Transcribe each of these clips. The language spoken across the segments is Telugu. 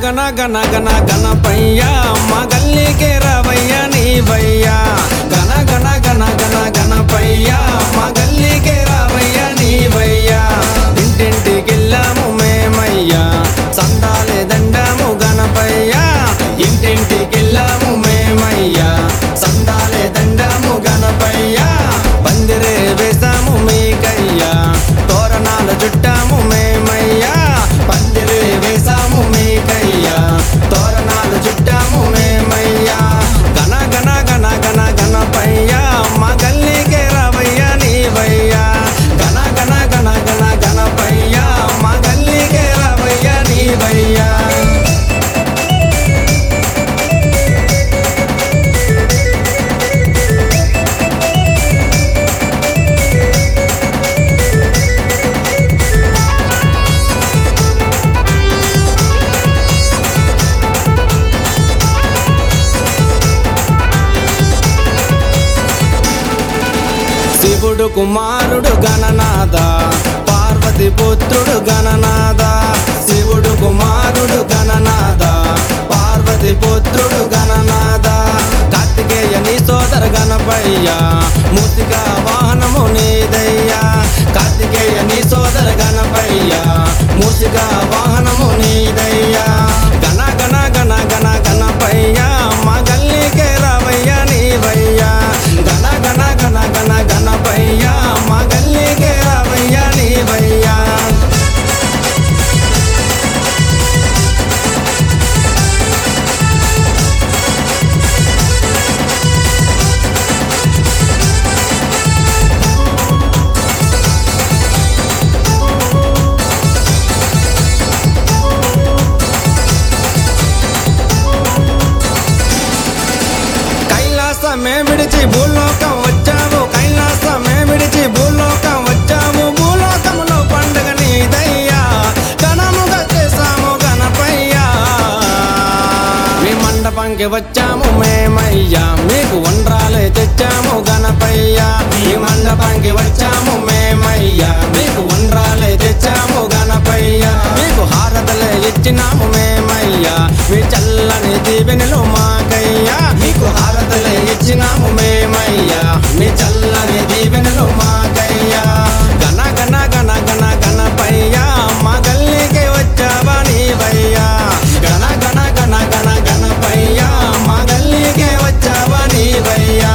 గన గన గన గణపయ్య మా గల్లీకే రావయ్య నీవయ్యా గన గన గన గన గణపయ్య మా గల్లీకే రావయ్య నీవయ్యా ఇంటింటికెళ్ళాము మేమయ్యా సందాలే దండాము గణపయ్యా ఇంటింటికెళ్ళాము మేమయ్యా సందాలే దండాము గణపయ్యా పందిరే వేసాము మీకయ్యా తోరణాలు చుట్టాము మేమయ్యా పందిరే వేసాము మీకయ్యా తోరణాలు చుట్టాము మేమయ్యా గన గన గన గన గణపయ్యా మా గల్లీకే రావయ్యా నీవయ్యా గన గన గన గన గణపయ్యా మా గల్లీకే రావయ్యా నీవయ్యా శివుడు కుమారుడు గణనాథ పార్వతి పుత్రుడు గణనాథ శివుడు కుమారుడు గణనాథ పార్వతి పుత్రుడు గణనాథ కార్తికేయ నీ సోదర గణపయ్య మూసిక వాహనము నీదయ్యా కార్తికేయ నీ సోదర గణపయ్య మూసిక వాహనము నీదయ్యా గణ గణ గణ గణ గణపయ్య మా గల్లీకే రావయ్య నీవయ్యా గణ గణ గణ గణ గణపయ్య మా గల్లీకే రావయ్య నీవయ్యా కైలాసమే విడిచి భూలోకం వచ్చావు కైలాసమే విడిచి భూలోకం వచ్చావు భూలోకములో పండుగ నీదయ్యా ఘనముగా చేశాము గణపయ్యా మీ మండపంకి వచ్చాము మేమయ్యా మీకు వండ్రాలే తెచ్చాము గణపయ్యా మీ మండపంకి వచ్చాము మేమయ్యా మీకు వండ్రాలే తెచ్చాము గణపయ్యా మీకు హారతలే ఇచ్చినాము మేమయ్యా మీ చల్లని దీవెనలు మాకయ్యా మీకు హారతలే ఇచ్చినాము మేమయ్యా మీ చల్లని దీవెనలు మాకయ్యా గణ గణ గణ గణ గణపయ్యా మా గల్లీకి వచ్చావా నీవయ్యా గణ గణ గణ గణ గణపయ్యా మా గల్లీకి వచ్చావా నీవయ్యా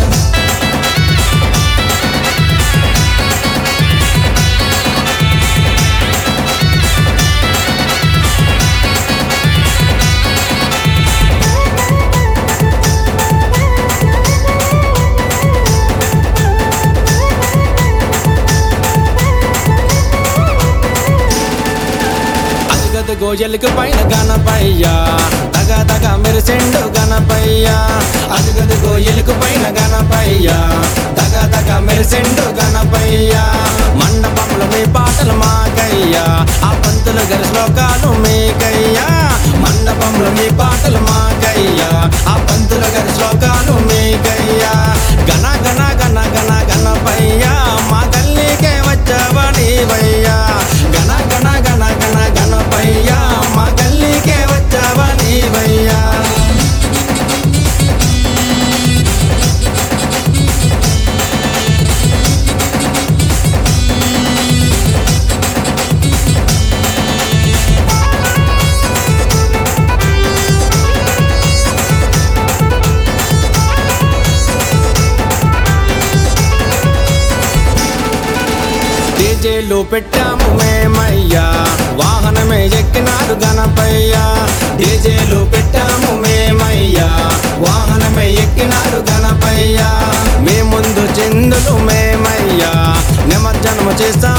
అదిగది గోజలికి పైన గణపయ్యా తగ తగ మెరిసెండు గణపయ్యా అదిగది గోయలికి పైన గణపయ్యా తగ తగ మెరిసెండు గణపయ్యా మండపంలో మీ పాటలు మాకయ్యా ఆ పంతులు గారి శ్లోకాలు మీకయ్యా మండపంలో మీ పాటలు మాకయ్యా ఆ పంతుల గారి శ్లోకాలు మీకయ్యా గణ గణ గణ గణ గణపయ్యా మా గల్లీకే వచ్చావా నీవయ్యా గణ గణ గణ గణ గణపయ్యా మా గల్లీకే వచ్చావా నీవయ్యా డీజేలు పెట్టాము మేమయ్యా వాహనమే ఎక్కినారు గణపయ్యా డీజేలు పెట్టాము మేమయ్యా వాహనమే ఎక్కినారు గణపయ్యా మీ ముందు చిందులు మేమయ్యా నిమజ్జనము చేస్తాము